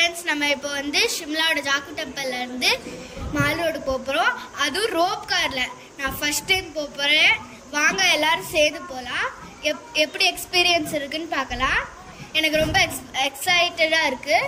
friends நம்ம இப்போ வந்து ஷிம்லாவோட ஜாக்கு டெம்பிள்ல இருந்து மால் ரோடு போகிறோம் அதுவும் ரோப் கார்ல நான் ஃபர்ஸ்ட் டைம் போகிறேன் வாங்க எல்லாரும் சேர்ந்து போகலாம் எப் எப்படி எக்ஸ்பீரியன்ஸ் இருக்குன்னு பார்க்கலாம் எனக்கு ரொம்ப எக்ஸ் எக்ஸைட்டடாக இருக்கு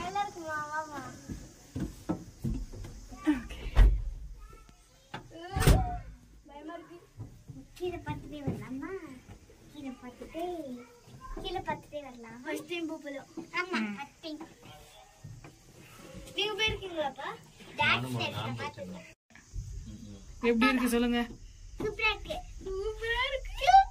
கீழே பார்த்துட்டே வரலாமா கீழே பார்த்துட்டே கீழே பார்த்துட்டே வரலாம் ஃபர்ஸ்ட் டைம் போகலாம் ஆமா கட்டிங் நீங்கள் போயிருக்கீங்களாப்பா டான்ஸ் ஸ்டெப்ஸ் பார்த்துக்கலாம் எப்படி இருக்கு சொல்லுங்க சூப்பரா இருக்கு சூப்பராக இருக்கு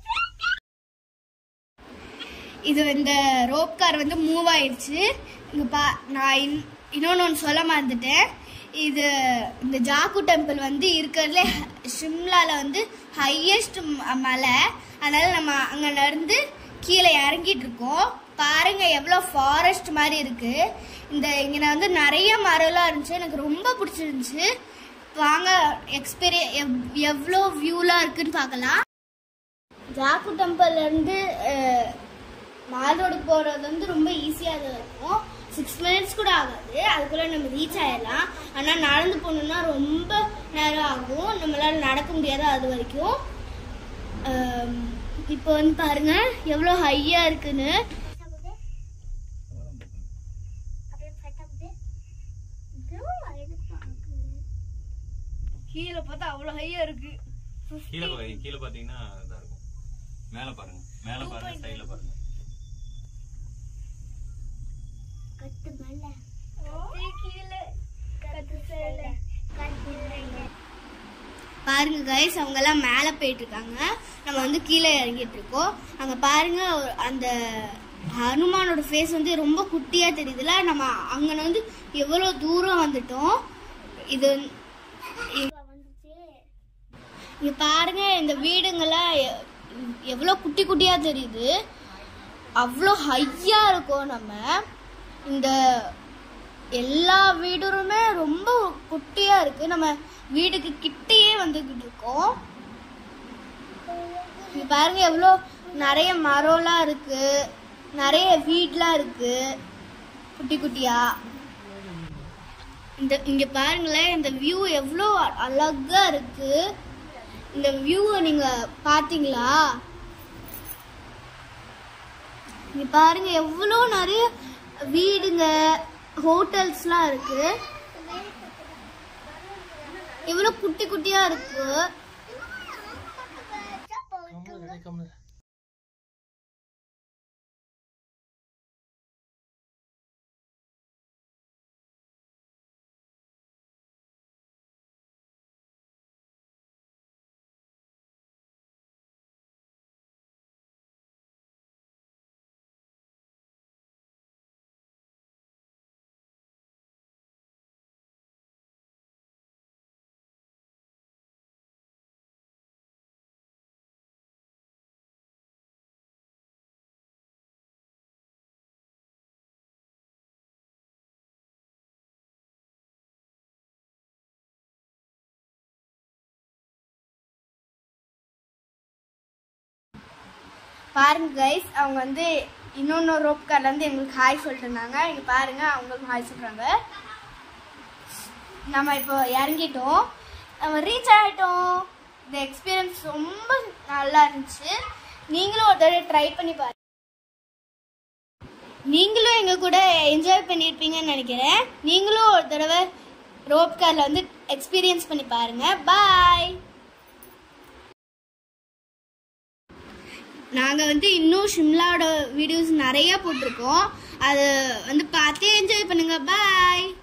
இது இந்த ரோப் கார் வந்து மூவ் ஆயிடுச்சு இங்க பா நான் இன் இன்னொன்று ஒன்று சொல்ல மறந்துட்டேன் இது இந்த ஜாக்கு டெம்பிள் வந்து இருக்கிறதுல ஷிம்லால வந்து ஹையஸ்ட் மலை அதனால நம்ம அங்கே நடந்து கீழே இறங்கிட்டு இருக்கோம் பாருங்க எவ்வளோ ஃபாரஸ்ட் மாதிரி இருக்கு இந்த இங்கே வந்து நிறைய மரம்லாம் இருந்துச்சு எனக்கு ரொம்ப பிடிச்சிருந்துச்சு வாங்க எக்ஸ்பீரிய எவ்வளோ வியூலாம் இருக்குன்னு பார்க்கலாம் ஜாக்கு டெம்பிள்ல இருந்து மால் ரோடுக்கு போகிறது வந்து ரொம்ப ஈஸியாக தான் இருக்கும் சிக்ஸ் மினிட்ஸ் கூட ஆகாது அதுக்குள்ளே நம்ம ரீச் ஆயிடலாம் ஆனால் நடந்து போகணுன்னா ரொம்ப நேரம் ஆகும் நம்மளால நடக்க முடியாது அது வரைக்கும் அஹ், இப்போ வந்து பாருங்க எவ்வளோ ஹையாக இருக்குன்னு அப்படியே ஃபட்டாகுது ப்ரோ இது பாக்கு கீழே பார்த்தா அவ்வளோ ஹையாக இருக்கு கீழே பாருங்க கீழே பாத்தீங்கன்னா இதா இருக்கும் மேல பாருங்க மேல பாருங்க சைடுல பாருங்க கட்டு மேல கீழே கட்டு மேல கட்டு மேல பாருங்க கைஸ் அவங்க எல்லாம் மேலே போயிட்டு இருக்காங்க நம்ம வந்து கீழே இறங்கிட்டு இருக்கோம் அங்க பாருங்க ஒரு- அந்த ஹனுமானோட ஃபேஸ் வந்து ரொம்ப குட்டியா தெரியுதுல நம்ம அங்க வந்து எவ்வளவு தூரம் வந்துட்டோம் இது வந்துச்சு இங்க பாருங்க இந்த வீடுங்கெல்லாம் எ- எவ்வளவு குட்டி குட்டியா தெரியுது அவ்வளோ ஹையா இருக்கும் நம்ம இந்த எல்லா வீடுமே ரொம்ப குட்டியா இருக்கு நம்ம வீடுக்கு கிட்டேயே வந்துகிட்டு இருக்கோம் இங்க பாருங்க எவ்வளோ நிறைய மரம்லாம் இருக்கு நிறைய வீட்லாம் இருக்கு குட்டி குட்டியா இந்த இங்க பாருங்களேன் இந்த வியூ எவ்வளோ அழகா இருக்கு இந்த வியூவை நீங்க பாத்தீங்களா இங்க பாருங்க எவ்வளோ நிறைய வீடுங்க ஹோட்டல்ஸ்லாம் இருக்கு எவ்வளோ குட்டி குட்டியா இருக்கு பாருங்க கைஸ் அவங்க வந்து இன்னொன்று ரோப் கார்ல இருந்து எங்களுக்கு ஹாய் சொல்லிட்டு இருந்தாங்க இங்க பாருங்க அவங்களுக்கு ஹாய் சொல்றாங்க நம்ம இப்போ இறங்கிட்டோம் நம்ம ரீச் ஆயிட்டோம் இந்த எக்ஸ்பீரியன்ஸ் ரொம்ப நல்லா இருந்துச்சு நீங்களும் ஒரு தடவை ட்ரை பண்ணி பாருங்க நீங்களும் எங்க கூட என்ஜாய் பண்ணியிருப்பீங்கன்னு நினைக்கிறேன் நீங்களும் ஒரு தடவை ரோப் கார்ல வந்து எக்ஸ்பீரியன்ஸ் பண்ணி பாருங்க பாய் நாங்கள் வந்து இன்னும் ஷிம்லாவோட வீடியோஸ் நிறைய போட்டிருக்கோம் அதை வந்து பார்த்தே என்ஜாய் பண்ணுங்க பாய்